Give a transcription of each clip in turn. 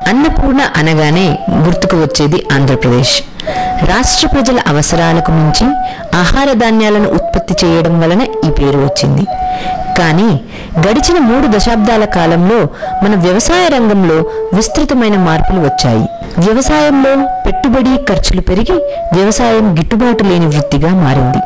అన్నపూర్ణ అనగానే గుర్తుకు వచ్చేది ఆంధ్రప్రదేశ్ రాష్ట్ర ప్రజల అవసరాలకు మించి ఆహార ధాన్యాలను ఉత్పత్తి చేయడం వలన ఈ పేరు వచ్చింది కానీ గడిచిన మూడు దశాబ్దాల కాలంలో మన వ్యవసాయ రంగంలో విస్తృతమైన మార్పులు వచ్చాయి వ్యవసాయంలో పెట్టుబడి ఖర్చులు పెరిగి వ్యవసాయం గిట్టుబాటు లేని వృత్తిగా మారింది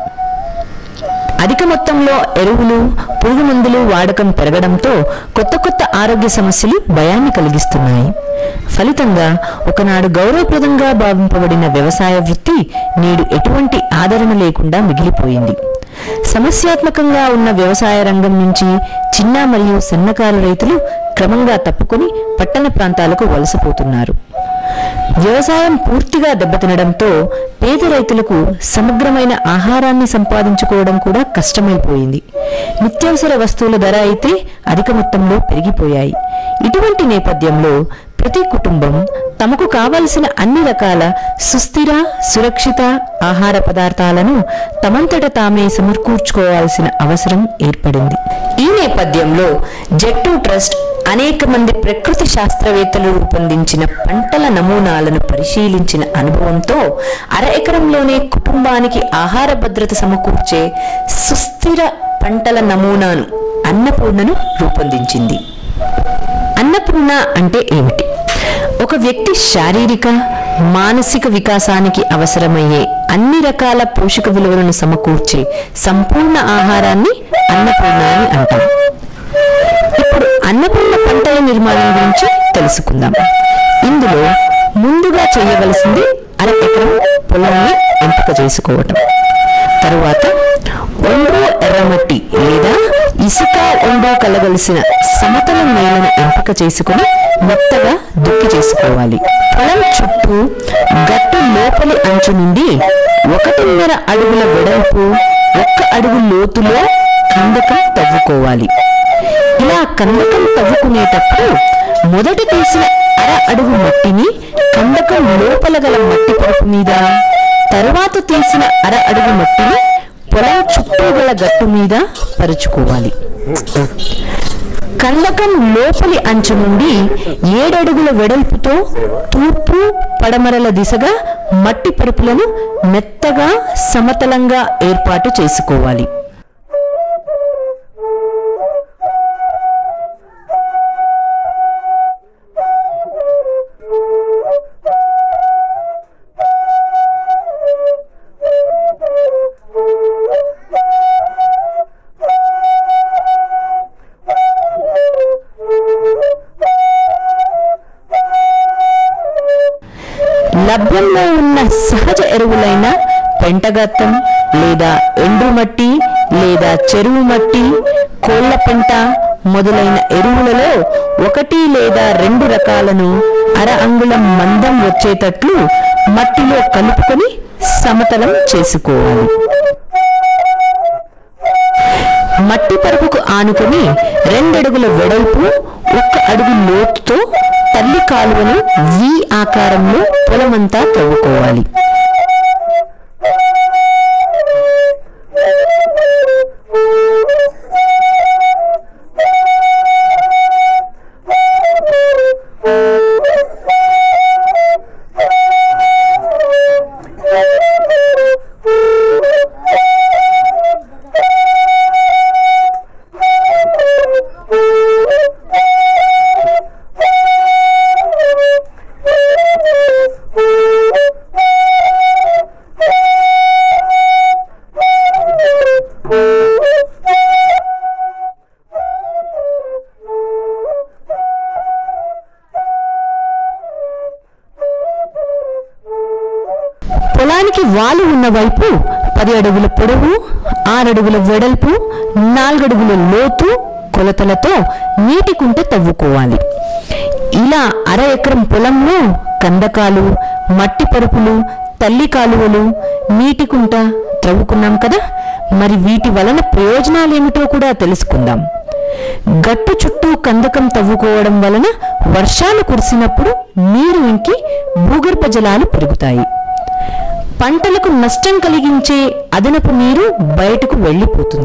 అధిక మొత్తంలో ఎరువులు పురుగు మందులు వాడకం పెరగడంతో కొత్త కొత్త ఆరోగ్య సమస్యలు భయాన్ని కలిగిస్తున్నాయి ఫలితంగా ఒకనాడు గౌరవప్రదంగా భావింపబడిన వ్యవసాయ వృత్తి నేడు ఎటువంటి ఆదరణ లేకుండా మిగిలిపోయింది సమస్యాత్మకంగా ఉన్న వ్యవసాయ రంగం నుంచి చిన్న మరియు సన్నకారు రైతులు క్రమంగా తప్పుకొని పట్టణ ప్రాంతాలకు వలసపోతున్నారు వ్యవసాయం పూర్తిగా దెబ్బతినడంతో పేద రైతులకు సమగ్రమైన ఆహారాన్ని సంపాదించుకోవడం కూడా కష్టమైపోయింది నిత్యావసర వస్తువుల ధర అయితే అధిక మొత్తంలో పెరిగిపోయాయి ఇటువంటి నేపథ్యంలో ప్రతి కుటుంబం తమకు కావలసిన అన్ని రకాల సుస్థిర సురక్షిత ఆహార పదార్థాలను తమంతట తామే సమకూర్చుకోవాల్సిన అవసరం ఏర్పడింది ఈ నేపథ్యంలో జట్టు ట్రస్ట్ అనేక మంది ప్రకృతి శాస్త్రవేత్తలు రూపొందించిన పంటల నమూనాలను పరిశీలించిన అనుభవంతో అర ఎకరంలోనే కుటుంబానికి ఆహార భద్రత సమకూర్చే సుస్థిర పంటల నమూనాను అన్నపూర్ణను రూపొందించింది అన్నపూర్ణ అంటే ఏమిటి ఒక వ్యక్తి శారీరక మానసిక వికాసానికి అవసరమయ్యే అన్ని రకాల పోషక విలువలను సమకూర్చే సంపూర్ణ ఆహారాన్ని అన్నపూర్ణ అని అంటాం ఇప్పుడు అన్నపూర్ణ పంటల నిర్మాణం గురించి తెలుసుకుందాం ఇందులో ముందుగా చేయవలసింది అర ఎకరం పొలాన్ని ఎంపిక చేసుకోవటం తరువాత ఒండ్రు ఎర్రమట్టి లేదా ఇసుక ఒండ్రు కలగలిసిన సమతల నేలను ఎంపిక చేసుకుని మెత్తగా దుక్కి చేసుకోవాలి పొలం చుట్టూ గట్టు లోపలి అంచు నుండి ఒకటిన్నర అడుగుల వెడల్పు ఒక్క అడుగు లోతులో కందకం తవ్వుకోవాలి ఇలా కందకం తవ్వుకునేటప్పుడు మొదట తీసిన అర అడుగు మట్టిని కందకం లోపల గల మట్టి పరుపు మీద తరువాత తీసిన అర అడుగు మట్టిని పొలం చుట్టూ గల గట్టు మీద పరుచుకోవాలి కందకం లోపలి అంచు నుండి ఏడడుగుల వెడల్పుతో తూర్పు పడమరల దిశగా మట్టి పరుపులను మెత్తగా సమతలంగా ఏర్పాటు చేసుకోవాలి లభ్యంలో ఉన్న సహజ ఎరువులైన పెంటగత్తం లేదా ఎండుమట్టి లేదా చెరువు మట్టి కోళ్ల పెంట మొదలైన ఎరువులలో ఒకటి లేదా రెండు రకాలను అర అంగుళం మందం వచ్చేటట్లు మట్టిలో కలుపుకొని సమతలం చేసుకోవాలి మట్టి పరుపుకు ఆనుకొని రెండడుగుల వెడల్పు ఒక్క అడుగు లోతుతో తల్లి కాలువను వి ఆకారంలో పొలమంతా తవ్వుకోవాలి పొలానికి వాలు ఉన్న వైపు పది అడుగుల పొడవు ఆరడుగుల వెడల్పు నాలుగడుగుల లోతు కొలతలతో నీటి కుంట తవ్వుకోవాలి ఇలా అర ఎకరం పొలంలో కందకాలు మట్టి పరుపులు తల్లి కాలువలు నీటి కుంట త్రవ్వుకున్నాం కదా మరి వీటి వలన ప్రయోజనాలేమిటో కూడా తెలుసుకుందాం గట్టు చుట్టూ కందకం తవ్వుకోవడం వలన వర్షాలు కురిసినప్పుడు నీరు ఇంకి భూగర్భ జలాలు పెరుగుతాయి పంటలకు నష్టం కలిగించే అదనపు నీరు బయటకు వెళ్ళిపోతుంది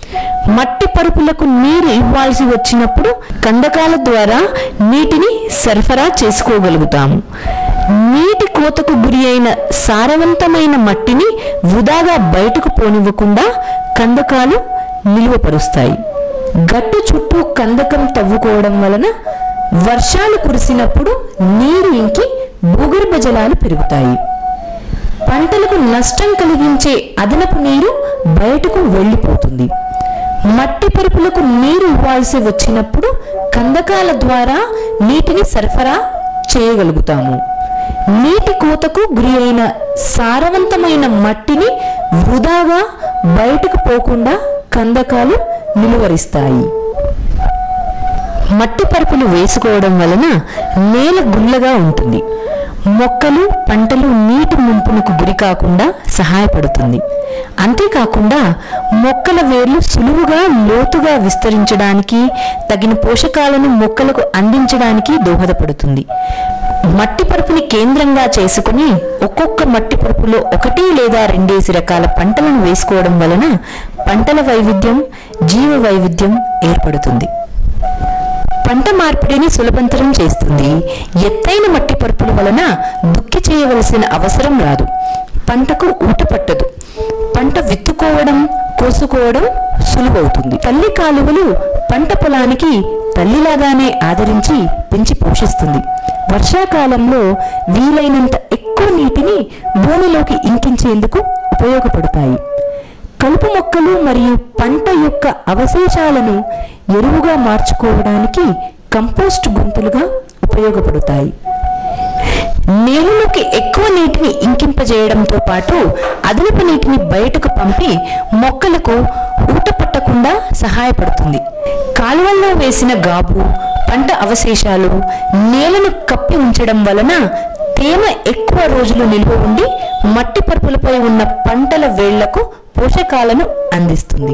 మట్టి పరుపులకు నీరు ఇవ్వాల్సి వచ్చినప్పుడు కందకాల ద్వారా నీటిని సరఫరా చేసుకోగలుగుతాము నీటి కోతకు గురి అయిన సారవంతమైన మట్టిని వృధాగా బయటకు పోనివ్వకుండా కందకాలు నిలువపరుస్తాయి గట్టు చుట్టూ కందకం తవ్వుకోవడం వలన వర్షాలు కురిసినప్పుడు నీరు ఇంకి భూగర్భ జలాలు పెరుగుతాయి పంటలకు నష్టం కలిగించే అదనపు నీరు బయటకు వెళ్ళిపోతుంది మట్టి పరుపులకు నీరు ఇవ్వాల్సి వచ్చినప్పుడు కందకాల ద్వారా నీటిని సరఫరా చేయగలుగుతాము నీటి కోతకు గురి అయిన సారవంతమైన మట్టిని వృధాగా బయటకు పోకుండా కందకాలు నిలువరిస్తాయి మట్టి పరుపులు వేసుకోవడం వలన నేల గుల్లగా ఉంటుంది మొక్కలు పంటలు నీటి ముంపునకు గురి కాకుండా సహాయపడుతుంది అంతేకాకుండా మొక్కల వేర్లు సులువుగా లోతుగా విస్తరించడానికి తగిన పోషకాలను మొక్కలకు అందించడానికి దోహదపడుతుంది మట్టి పరుపుని కేంద్రంగా చేసుకుని ఒక్కొక్క మట్టి పరుపులో ఒకటి లేదా రెండేసి రకాల పంటలను వేసుకోవడం వలన పంటల వైవిధ్యం జీవ వైవిధ్యం ఏర్పడుతుంది పంట మార్పిడిని సులభంతరం చేస్తుంది ఎత్తైన మట్టి పరుపుల వలన దుక్కి చేయవలసిన అవసరం రాదు పంటకు ఊట పట్టదు పంట విత్తుకోవడం కోసుకోవడం సులువవుతుంది తల్లి కాలువలు పంట పొలానికి తల్లిలాగానే ఆదరించి పెంచి పోషిస్తుంది వర్షాకాలంలో వీలైనంత ఎక్కువ నీటిని భూమిలోకి ఇంకించేందుకు ఉపయోగపడతాయి కలుపు మొక్కలు మరియు పంట యొక్క అవశేషాలను ఎరువుగా మార్చుకోవడానికి కంపోస్ట్ గుంతలుగా ఉపయోగపడతాయి నేలలోకి ఎక్కువ నీటిని ఇంకింపజేయడంతో పాటు అదనపు నీటిని బయటకు పంపి మొక్కలకు ఊట పట్టకుండా సహాయపడుతుంది కాలువల్లో వేసిన గాబు పంట అవశేషాలు నేలను కప్పి ఉంచడం వలన తేమ ఎక్కువ రోజులు నిల్వ ఉండి మట్టి పరుపులపై ఉన్న పంటల వేళ్లకు పోషకాలను అందిస్తుంది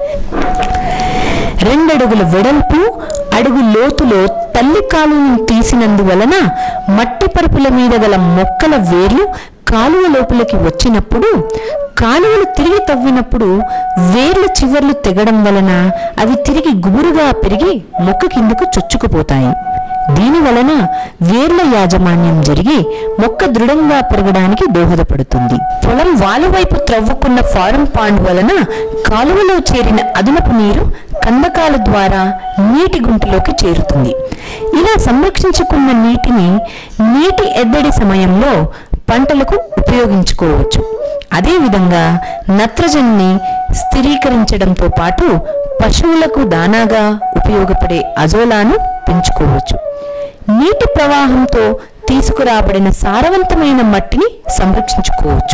రెండడుగుల వెడల్పు అడుగు లోతులో తల్లి కాలువను తీసినందువలన మట్టి పరుపుల మీద గల మొక్కల వేర్లు కాలువ లోపలికి వచ్చినప్పుడు కాలువలు తిరిగి తవ్వినప్పుడు వేర్ల చివర్లు తెగడం వలన అవి తిరిగి గుబురుగా పెరిగి మొక్క కిందకు చొచ్చుకుపోతాయి దీని వలన వేర్ల యాజమాన్యం జరిగి మొక్క దృఢంగా పెరగడానికి దోహదపడుతుంది పొలం వాలువైపు త్రవ్వుకున్న ఫారం పాండ్ వలన కాలువలో చేరిన అదనపు నీరు కందకాల ద్వారా నీటి గుంటలోకి చేరుతుంది ఇలా సంరక్షించుకున్న నీటిని నీటి ఎద్దడి సమయంలో పంటలకు ఉపయోగించుకోవచ్చు అదేవిధంగా నత్రజనిని స్థిరీకరించడంతో పాటు పశువులకు దానాగా ఉపయోగపడే అజోలాను పెంచుకోవచ్చు నీటి ప్రవాహంతో తీసుకురాబడిన సారవంతమైన మట్టిని సంరక్షించుకోవచ్చు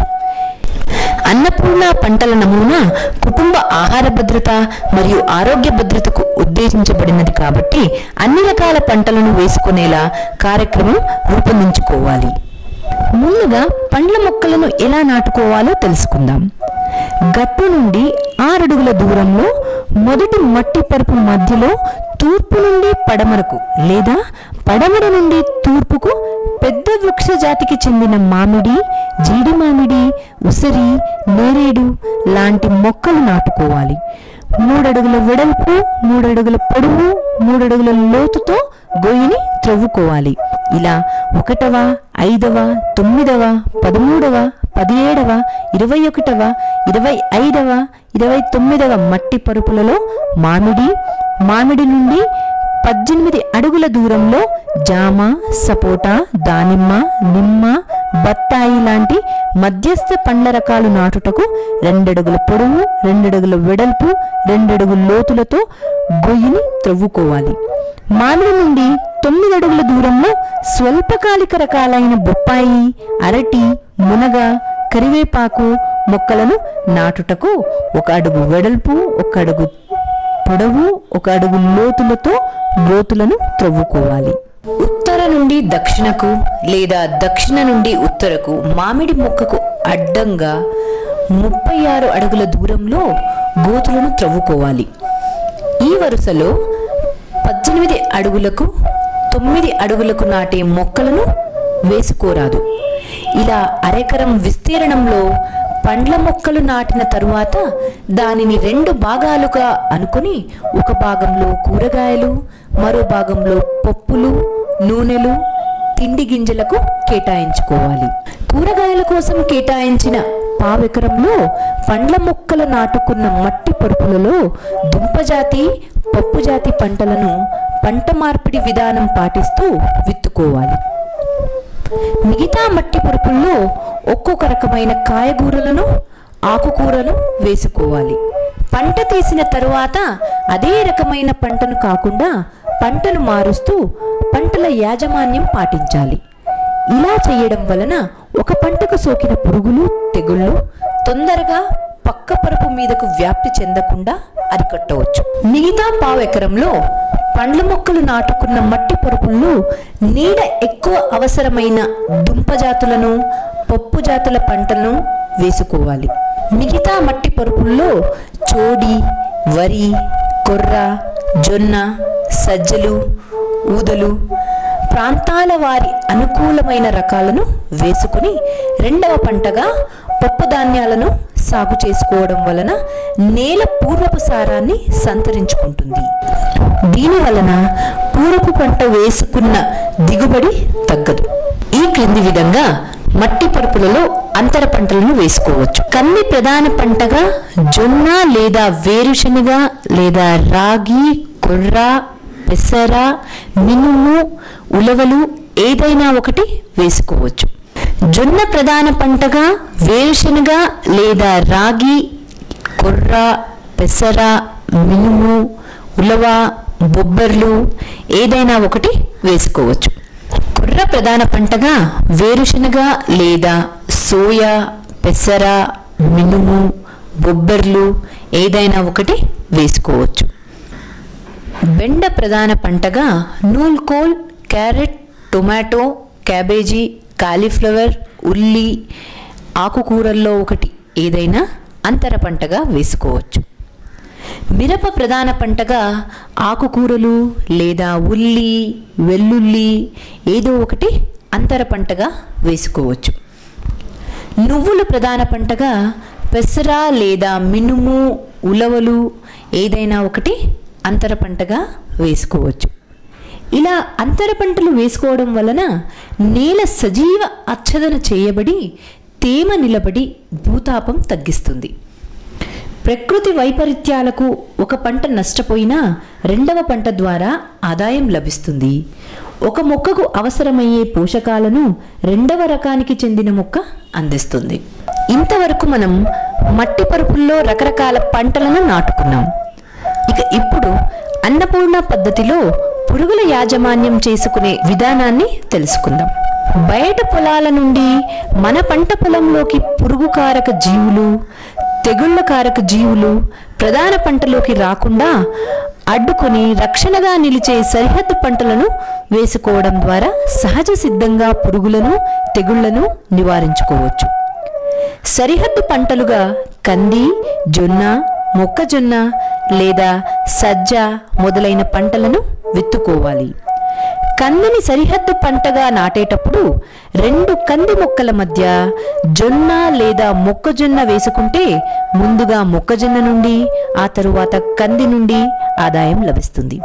అన్నపూర్ణ పంటల నమూనా కుటుంబ ఆహార భద్రత మరియు ఆరోగ్య భద్రతకు ఉద్దేశించబడినది కాబట్టి అన్ని రకాల పంటలను వేసుకునేలా కార్యక్రమం రూపొందించుకోవాలి ముందుగా పండ్ల మొక్కలను ఎలా నాటుకోవాలో తెలుసుకుందాం గట్టు నుండి ఆరడుగుల దూరంలో మొదటి మట్టి పరుపు మధ్యలో తూర్పు నుండి పడమరకు లేదా పడమర నుండి తూర్పుకు పెద్ద వృక్ష జాతికి చెందిన మామిడి జీడి మామిడి ఉసిరి నేరేడు లాంటి మొక్కలు నాటుకోవాలి మూడడుగుల వెడల్పు మూడడుగుల పొడవు మూడడుగుల లోతుతో గొయ్యిని త్రవ్వుకోవాలి ఇలా ఒకటవ ఐదవ తొమ్మిదవ పదమూడవ పదిహేడవ ఇరవై ఒకటవ ఇరవై ఐదవ ఇరవై తొమ్మిదవ మట్టి పరుపులలో మామిడి మామిడి నుండి పద్దెనిమిది అడుగుల దూరంలో జామ సపోటా దానిమ్మ నిమ్మ బత్తాయి లాంటి మధ్యస్థ పండ్ల రకాలు నాటుటకు రెండడుగుల పొడవు రెండడుగుల వెడల్పు రెండడుగుల లోతులతో గొయ్యిని త్రవ్వుకోవాలి మామిడి నుండి తొమ్మిది అడుగుల దూరంలో స్వల్పకాలిక రకాలైన బొప్పాయి అరటి మునగ కరివేపాకు మొక్కలను నాటుటకు ఒక అడుగు వెడల్పు ఒక అడుగు పొడవు ఒక అడుగు లోతులతో గోతులను త్రవ్వుకోవాలి ఉత్తర నుండి దక్షిణకు లేదా దక్షిణ నుండి ఉత్తరకు మామిడి మొక్కకు అడ్డంగా ముప్పై ఆరు అడుగుల దూరంలో గోతులను త్రవ్వుకోవాలి ఈ వరుసలో పద్దెనిమిది అడుగులకు తొమ్మిది అడుగులకు నాటే మొక్కలను వేసుకోరాదు ఇలా అరెకరం విస్తీర్ణంలో పండ్ల మొక్కలు నాటిన తరువాత దానిని రెండు భాగాలుగా అనుకుని ఒక భాగంలో కూరగాయలు మరో భాగంలో పప్పులు నూనెలు తిండి గింజలకు కేటాయించుకోవాలి కూరగాయల కోసం కేటాయించిన పావెకరంలో పండ్ల మొక్కలు నాటుకున్న మట్టి పరుపులలో దుంపజాతి పప్పుజాతి పంటలను పంట మార్పిడి విధానం పాటిస్తూ విత్తుకోవాలి మిగతా మట్టి పరుపుల్లో ఒక్కొక్క రకమైన కాయగూరలను ఆకుకూరను వేసుకోవాలి పంట తీసిన తరువాత అదే రకమైన పంటను కాకుండా పంటను మారుస్తూ పంటల యాజమాన్యం పాటించాలి ఇలా చేయడం వలన ఒక పంటకు సోకిన పురుగులు తెగుళ్ళు తొందరగా పక్క పరుపు మీదకు వ్యాప్తి చెందకుండా అరికట్టవచ్చు మిగతా పావు ఎకరంలో పండ్ల మొక్కలు నాటుకున్న మట్టి పరుపుల్లో నీడ ఎక్కువ అవసరమైన దుంప జాతులను పప్పు జాతుల పంటలను వేసుకోవాలి మిగతా మట్టి పరుపుల్లో చోడి వరి కొర్ర జొన్న సజ్జలు ఊదలు ప్రాంతాల వారి అనుకూలమైన రకాలను వేసుకుని రెండవ పంటగా పప్పు ధాన్యాలను సాగు చేసుకోవడం వలన నేల పూర్వపు సారాన్ని సంతరించుకుంటుంది దీని వలన పూర్వపు పంట వేసుకున్న దిగుబడి తగ్గదు ఈ క్రింది విధంగా మట్టి పరుపులలో అంతర పంటలను వేసుకోవచ్చు కంది ప్రధాన పంటగా జొన్న లేదా వేరుశనగ లేదా రాగి కొర్ర పెసర మినుము ఉలవలు ఏదైనా ఒకటి వేసుకోవచ్చు జొన్న ప్రధాన పంటగా వేరుశనగ లేదా రాగి కొర్ర పెసర మినుము ఉలవ బొబ్బర్లు ఏదైనా ఒకటి వేసుకోవచ్చు కొర్ర ప్రధాన పంటగా వేరుశనగ లేదా సోయా పెసర మినుము బొబ్బర్లు ఏదైనా ఒకటి వేసుకోవచ్చు బెండ ప్రధాన పంటగా knolkhol carrot tomato cabbage cauliflower ఉల్లి ఆకుకూరల్లో ఒకటి ఏదైనా అంతర పంటగా వేసుకోవచ్చు మిరప ప్రధాన పంటగా ఆకుకూరలు లేదా ఉల్లి వెల్లుల్లి ఏదో ఒకటి అంతర పంటగా వేసుకోవచ్చు నువ్వులు ప్రధాన పంటగా పెసర లేదా మినుము ఉలవలు ఏదైనా ఒకటి అంతర పంటగా వేసుకోవచ్చు ఇలా అంతర పంటలు వేసుకోవడం వలన నేల సజీవ అచ్చదన చేయబడి తేమ నిలబడి భూతాపం తగ్గిస్తుంది ప్రకృతి వైపరీత్యాలకు ఒక పంట నష్టపోయినా రెండవ పంట ద్వారా ఆదాయం లభిస్తుంది ఒక మొక్కకు అవసరమయ్యే పోషకాలను రెండవ రకానికి చెందిన మొక్క అందిస్తుంది ఇంతవరకు మనం మట్టి పరుపుల్లో రకరకాల పంటలను నాటుకున్నాం ఇక ఇప్పుడు అన్నపూర్ణ పద్ధతిలో పురుగుల యాజమాన్యం చేసుకునే విధానాన్ని తెలుసుకుందాం బయట పొలాల నుండి మన పంట పొలంలోకి పురుగు కారక జీవులు తెగుళ్ళ కారక జీవులు ప్రధాన పంటలోకి రాకుండా అడ్డుకొని రక్షణగా నిలిచే సరిహద్దు పంటలను వేసుకోవడం ద్వారా సహజ సిద్ధంగా పురుగులను తెగుళ్లను నివారించుకోవచ్చు సరిహద్దు పంటలుగా కంది జొన్న మొక్కజొన్న లేదా సజ్జ మొదలైన పంటలను విత్తుకోవాలి కందిని సరిహద్దు పంటగా నాటేటప్పుడు రెండు కంది మొక్కల మధ్య జొన్న లేదా మొక్కజొన్న వేసుకుంటే ముందుగా మొక్కజొన్న నుండి ఆ తరువాత కంది నుండి ఆదాయం లభిస్తుంది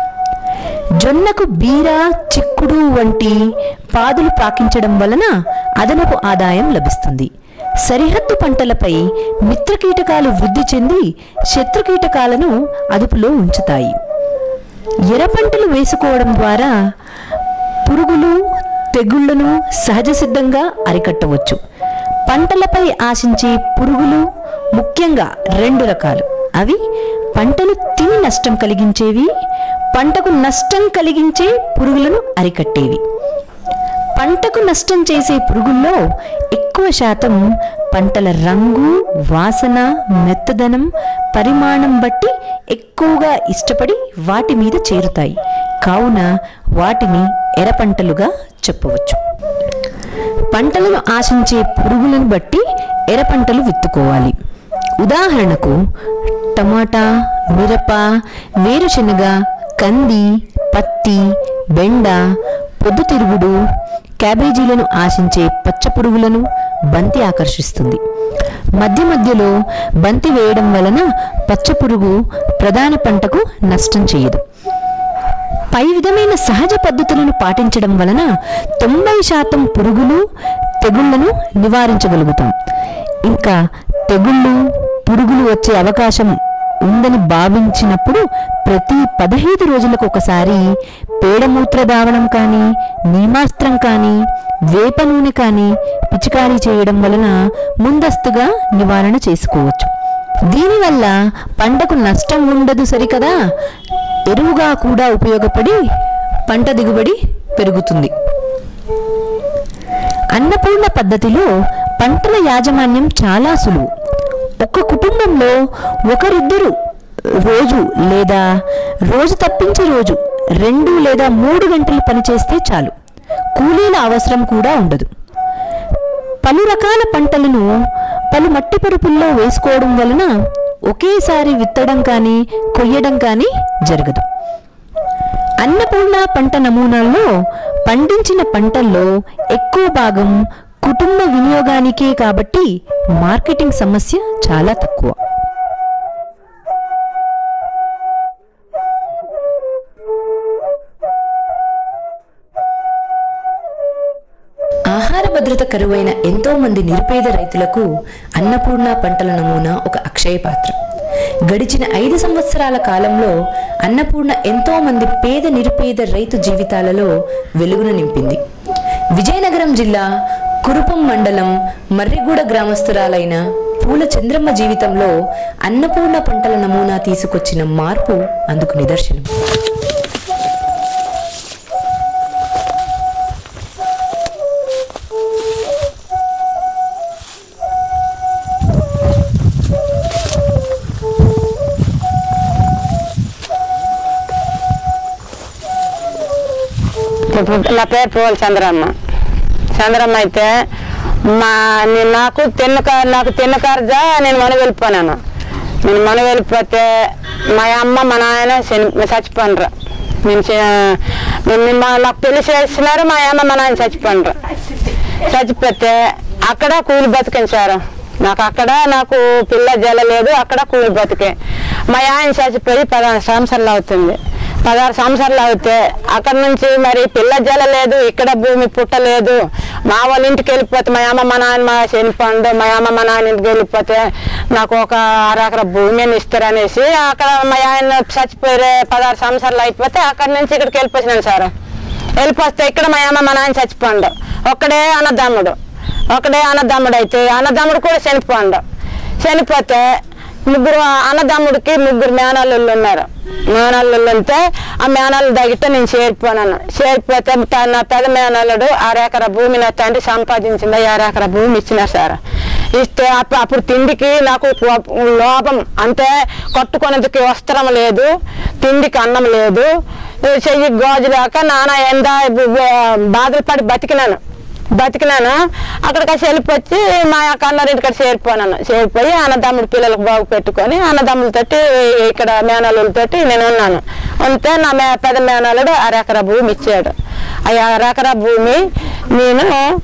జొన్నకు బీర చిక్కుడు వంటి పాదులు పాకించడం వలన అదనపు ఆదాయం లభిస్తుంది సరిహద్దు పంటలపై మిత్ర కీటకాలు వృద్ధి చెంది శత్రు కీటకాలను అదుపులో ఉంచుతాయి ఎర్ర పంటలు వేసుకోవడం ద్వారా పురుగులు తెగుళ్లను సహజ సిద్ధంగా అరికట్టవచ్చు పంటలపై ఆశించే పురుగులు ముఖ్యంగా రెండు రకాలు అవి పంటను తిని నష్టం కలిగించేవి పంటకు నష్టం కలిగించే పురుగులను అరికట్టేవి పంటకు నష్టం చేసే పురుగుల్లో ఎక్కువ శాతం పంటల రంగు వాసన మెత్తదనం పరిమాణం బట్టి ఎక్కువగా ఇష్టపడి వాటి మీద చేరుతాయి కావున వాటిని ఎర్ర పంటలుగా చెప్పవచ్చు పంటలను ఆశించే పురుగులను బట్టి ఎర్ర పంటలు విత్తుకోవాలి ఉదాహరణకు టమాటా మిరప వేరుశనగ కంది పత్తి బెండ పొద్దుతిరుగుడు క్యాబేజీలను ఆశించే పచ్చ పురుగులను బంతి ఆకర్షిస్తుంది మధ్య మధ్యలో బంతి వేయడం వలన పచ్చపురుగు ప్రధాన పంటకు నష్టం చేయదు పై విధమైన సహజ పద్ధతులను పాటించడం వలన తొంభై శాతం పురుగులు తెగుళ్లను నివారించగలుగుతాం ఇంకా తెగుళ్ళు పురుగులు వచ్చే అవకాశం ఉందని భావించినప్పుడు ప్రతి పదహైదు రోజులకు ఒకసారి పేడమూత్ర దావనం కానీ నీమాస్త్రం కానీ వేప నూనె కానీ పిచికారీ చేయడం వలన ముందస్తుగా నివారణ చేసుకోవచ్చు దీనివల్ల పంటకు నష్టం ఉండదు సరికదా ఎరువుగా కూడా ఉపయోగపడి పంట దిగుబడి పెరుగుతుంది అన్నపూర్ణ పద్ధతిలో పంటల యాజమాన్యం చాలా సులువు ఒక కుటుంబంలో ఒకరిద్దరు రోజు లేదా రోజు తప్పించే రోజు రెండు లేదా మూడు గంటలు పనిచేస్తే చాలు కూలీల అవసరం కూడా ఉండదు పలు రకాల పంటలను పలు మట్టి పరుపుల్లో వేసుకోవడం వలన ఒకేసారి విత్తడం కానీ కొయ్యడం కానీ జరగదు అన్నపూర్ణ పంట నమూనాల్లో పండించిన పంటల్లో ఎక్కువ భాగం కుటుంబ వినియోగానికే కాబట్టి మార్కెటింగ్ సమస్య చాలా తక్కువ ఆహార భద్రత కరువైన ఎంతో మంది నిరుపేద రైతులకు అన్నపూర్ణ పంటల నమూనా ఒక అక్షయ పాత్ర గడిచిన ఐదు సంవత్సరాల కాలంలో అన్నపూర్ణ ఎంతో మంది పేద నిరుపేద రైతు జీవితాలలో వెలుగును నింపింది విజయనగరం జిల్లా కురుపం మండలం మర్రిగూడ గ్రామస్తురాలైన పూల చంద్రమ్మ జీవితంలో అన్నపూర్ణ పంటల నమూనా తీసుకొచ్చిన మార్పు అందుకు నిదర్శనం ఇప్పుడు నా పేరు పోల్ చంద్రమ్మ చంద్రమ్మ అయితే మా నేను నాకు తిన్న నాకు తిన్న కర్జా నేను మన వెళ్ళిపోయాను నేను మన వెళ్ళిపోతే మా అమ్మ మా నాయన చని చచ్చిపోండ్రు నేను చి- నేను మా- నాకు పెళ్లి చేస్తున్నారు మా అమ్మ మా నాయన చచ్చిపోండ్రు చచ్చిపోతే అక్కడ కూలి బతికించారు నాకు అక్కడ నాకు పిల్ల జల లేదు అక్కడ కూలి బతికే మా ఆయన చచ్చిపోయి పదహారు సంవత్సరాలు అవుతుంది పదహారు సంవత్సరాలు అవుతే అక్కడ నుంచి మరి పిల్ల జల లేదు ఇక్కడ భూమి పుట్టలేదు మా వాళ్ళ ఇంటికి వెళ్ళిపోతే మా అమ్మ మా నాన్న మా చనిపోండు మా అమ్మ మా నాన్న ఇంటికి వెళ్ళిపోతే నాకు ఒక అరకర భూమిని ఇస్తారనేసి అక్కడ మా ఆయన చచ్చిపోయి పదహారు సంవత్సరాలు అయిపోతే అక్కడ నుంచి ఇక్కడికి వెళ్ళిపోయినాను సార్ వెళ్ళిపోతే ఇక్కడ మా అమ్మ మా నాన్న చచ్చిపోండు ఒక్కడే అన్నదమ్ముడు ఒకడే అన్నదమ్ముడు అయితే అన్నదమ్ముడు కూడా చనిపోండు చనిపోతే ముగ్గురు అన్నదమ్ముడికి ముగ్గురు మేనల్లుళ్ళు ఉన్నారు మేనల్లుళ్ళు ఉంటే ఆ మేనల్లు తగ్గితే నేను చేరిపోనాను చేరిపోతే త- నా పెద్ద మేనల్లుడు అరెకర భూమి నా తండ్రి సంపాదించింది అరెకర భూమి ఇచ్చినారు సార్ ఇస్తే అప్పుడు అప్పుడు తిండికి నాకు కోప- లోపం అంటే కట్టుకునేందుకు వస్త్రం లేదు తిండికి అన్నం లేదు చెయ్యి గాజు లేక నాన్న ఎండ బాధలు పడి బతికినాను బతికినాను అక్కడికి వెళ్ళిపోయి మా యొక్క అన్నారింటికి చేరిపోనాను చేరిపోయి అన్నదమ్ముడు పిల్లలకు బాగు పెట్టుకొని అన్నదమ్ములతోటి ఇక్కడ మేనల్లులతోటి నేను ఉన్నాను ఉంటే నా మే పెద్ద మేనల్లుడు అరెకరా భూమి ఇచ్చాడు ఆ అరెకరా భూమి నేను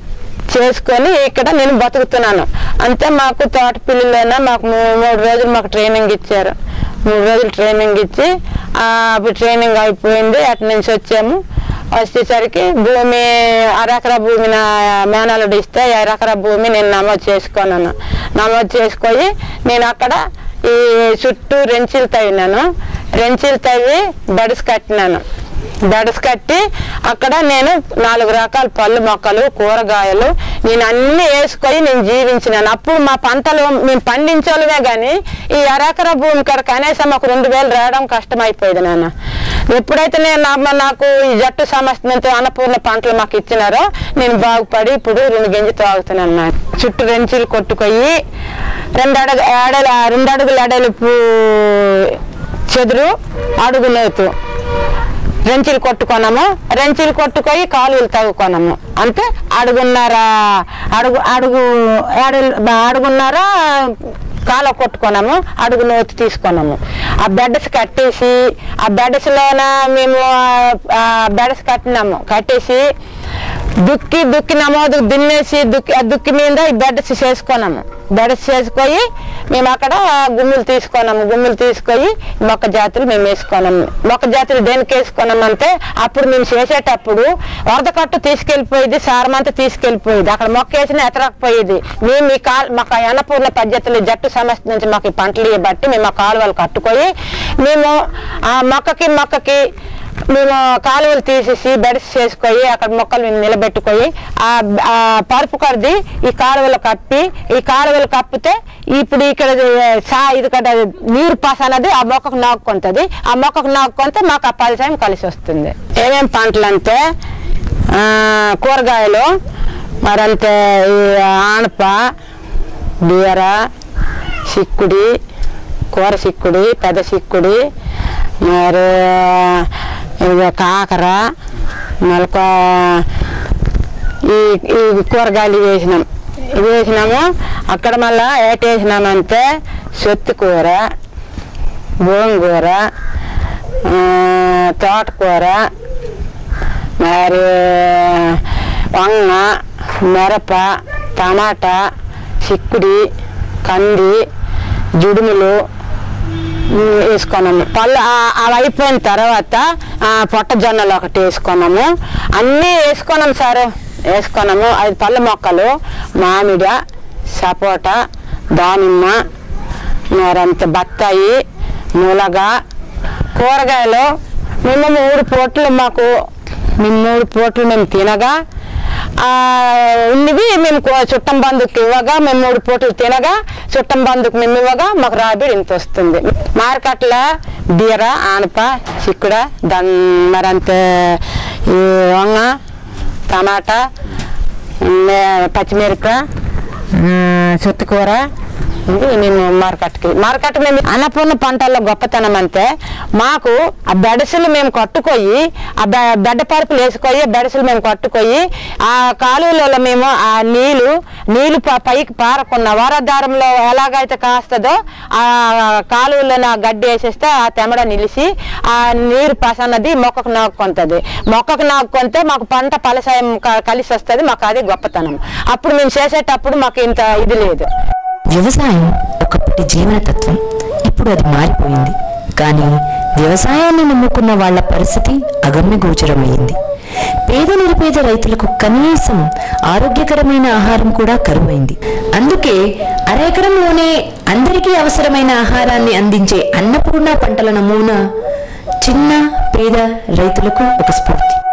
చేసుకొని ఇక్కడ నేను బతుకుతున్నాను అంతే మాకు తోట పిల్లలైనా మాకు మూ- మూడు రోజులు మాకు ట్రైనింగ్ ఇచ్చారు మూడు రోజులు ట్రైనింగ్ ఇచ్చి ఆ, అప్పుడు ట్రైనింగ్ అయిపోయింది అటు నుంచి వచ్చాము వచ్చేసరికి భూమి అరెకరా భూమి నా మేనలుడు ఇస్తే అరెకరా భూమి నేను నమోదు చేసుకున్నాను నమోదు చేసుకొని నేను అక్కడ ఈ చుట్టూ రెంచీలు తవ్వినాను రెంచీలు తవ్వి బడిసి కట్టినాను బడిసి కట్టి అక్కడ నేను నాలుగు రకాల పళ్ళు మొక్కలు కూరగాయలు నేను అన్ని వేసుకొని నేను జీవించినాను అప్పుడు మా పంటలు మేము పండించాలమే కానీ ఈ అరెకరా భూమి కాడ కనీసం ఒక రెండు వేలు రావడం కష్టమైపోయేది నాన్న ఎప్పుడైతే నేను నా- నాకు ఈ జట్టు సమస్యతో అన్నపూర్ణ పంటలు మాకు ఇచ్చినారో నేను బాగుపడి ఇప్పుడు రెండు గింజ తాగుతున్నాను నాకు చుట్టూ రెంచులు కొట్టుకొని రెండు అడుగు ఏడల రెండు అడుగుల ఎడలుపు చెదురు అడుగు లోతు రెంచీలు కొట్టుకున్నాము రెంచీలు కొట్టుకొని కాలువలు తవ్వుకున్నాము అంటే అడుగున్నర అడుగు అడుగు ఏడు- అడుగున్నర కాలువ కొట్టుకున్నాము అడుగు లోతు తీసుకున్నాము ఆ బెడ్స్ కట్టేసి ఆ బెడ్స్లోన మేము ఆ బెడ్స్ కట్టినాము కట్టేసి దుక్కి దుక్కి నమోదు దున్నేసి దుక్కి ఆ దుక్కి మీద ఈ బెడ్స్ చేసుకున్నాము బెడ్స్ చేసుకొని మేము అక్కడ గుమ్మిలు తీసుకున్నాము గుమ్మిలు తీసుకొని మొక్క జాతులు మేము వేసుకున్నాము మొక్క జాతులు దేనికి వేసుకున్నాం అంటే అప్పుడు మేము చేసేటప్పుడు వరద కట్టు తీసుకెళ్ళిపోయేది సారమంతా తీసుకెళ్ళిపోయేది అక్కడ మొక్క వేసిన ఎతరకపోయేది మేము ఈ కాల్ మాకు అన్నపూర్ణ పద్ధతులు జట్టు సమస్య నుంచి మాకు ఈ పంటలు బట్టి మేము ఆ కాలువలు కట్టుకొని మేము ఆ మొక్కకి మొక్కకి మేము కాలువలు తీసేసి బెడ్స్ చేసుకొని అక్కడ మొక్కలు మేము నిలబెట్టుకొని ఆ ఆ పరుపు కడిది ఈ కాలువలు కప్పి ఈ కాలువలు కప్పితే ఇప్పుడు ఇక్కడ సా ఇది కదా నీరు పాస్ అనేది ఆ మొక్కకు నాకుకుంటుంది ఆ మొక్కకు నాకుకుంటే మాకు ఆ ఫలితం కలిసి వస్తుంది ఏమేం పంటలు అంటే ఆ, కూరగాయలు మరంతే ఈ ఆనప బీర చిక్కుడి కూర చిక్కుడి పెద్ద చిక్కుడి మరి ఇది కాకర మొలక ఈ ఈ కూరగాయలు ఇవి వేసినాం ఇవి వేసినాము అక్కడ మళ్ళా ఏట వేసినామంటే సొత్తు కూర గోంగూర ఆ, తోటకూర మరి వంగ మిరప టమాటా చిక్కుడి కంది జుడుములు ఉమ్, వేసుకున్నాము పళ్ళు ఆ- అవి అయిపోయిన తర్వాత ఆ, పొట్ట జొన్నలు ఒకటి వేసుకున్నాము అన్నీ వేసుకున్నాం సార్ వేసుకున్నాము ఐదు పళ్ళ మొక్కలు మామిడి సపోటా దానిమ్మ మరంత బత్తాయి ములగ కూరగాయలు మేము మూడు పూటలు మాకు మేము మూడు పూటలు మేము తినగా ఆ, ఉన్నవి మేము కో- చుట్టం బంధుకి ఇవ్వగా మేము మూడు పూటలు తినగా చుట్టం బంధుకు మేము ఇవ్వగా మాకు రాబడి ఇంత వస్తుంది మార్కెట్లో బీర ఆనప చిక్కుడ దన్ మరంతే ఈ వంగ టమాటా మే- పచ్చిమిరపకాయ చుట్టుకూర ఇది మేము మార్కెట్కి మార్కెట్ మేము అన్నపూర్ణ పంటల్లో గొప్పతనం అంటే మాకు ఆ బెడసులు మేము కట్టుకొని ఆ బె- బెడ్డ పరుపులు వేసుకొని బెడసులు మేము కట్టుకొని ఆ కాలువలలో మేము ఆ నీళ్లు నీళ్లు ప- పైకి పారకున్న వారధారంలో ఎలాగైతే కాస్తుందో ఆ కాలువలో ఆ గడ్డి వేసేస్తే ఆ తెమడ నిలిచి ఆ నీరు పస అన్నది మొక్కకు నాకుకుంటుంది మొక్కకు నాకుకుంటే మాకు పంట ఫలసాయం క- కలిసి వస్తుంది మాకు అది గొప్పతనం అప్పుడు మేము చేసేటప్పుడు మాకు ఇంత ఇది లేదు వ్యవసాయం ఒకప్పటి జీవన తత్వం ఇప్పుడు అది మారిపోయింది కానీ వ్యవసాయాన్ని నమ్ముకున్న వాళ్ళ పరిస్థితి అగమ్య గోచరమైంది పేద నిరుపేద రైతులకు కనీసం ఆరోగ్యకరమైన ఆహారం కూడా కరువైంది అందుకే అరెకరంలోనే అందరికీ అవసరమైన ఆహారాన్ని అందించే అన్నపూర్ణ పంటల నమూనా చిన్న పేద రైతులకు ఒక స్ఫూర్తి